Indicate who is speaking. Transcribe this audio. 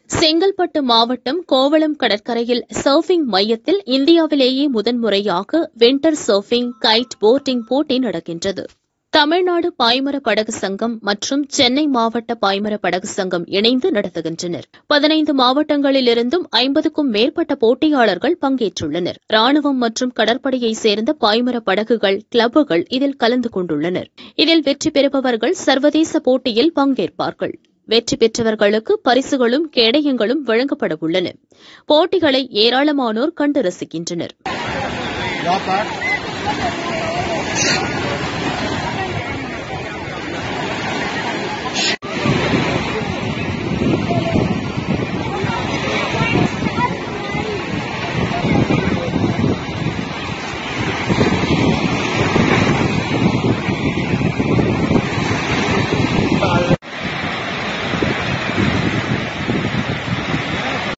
Speaker 1: செங்கல்பட்டு மாவட்டம் கோவளம் கடற்கரையில் சர்ஃபிங் மையத்தில் இந்தியாவிலேயே முதன்முறையாக வின்டர் சர்ஃபிங் கைட் போட்டிங் போட்டி நடக்கின்றது தமிழ்நாடு பாய்மர படகு சங்கம் மற்றும் சென்னை மாவட்ட பாய்மர படகு சங்கம் இணைந்து நடத்துகின்றனர் பதினைந்து மாவட்டங்களிலிருந்தும் ஐம்பதுக்கும் மேற்பட்ட போட்டியாளர்கள் பங்கேற்றுள்ளனர் ராணுவம் மற்றும் கடற்படையைச் சேர்ந்த பாய்மர படகுகள் கிளப்புகள் இதில் கலந்து கொண்டுள்ளனர் இதில் வெற்றி பெறுபவர்கள் சர்வதேச போட்டியில் பங்கேற்பார்கள் வெற்றி பெற்றவர்களுக்கு பரிசுகளும் கேடயங்களும் வழங்கப்பட உள்ளன போட்டிகளை ஏராளமானோர் கண்டு ரசிக்கின்றனர்
Speaker 2: Your part.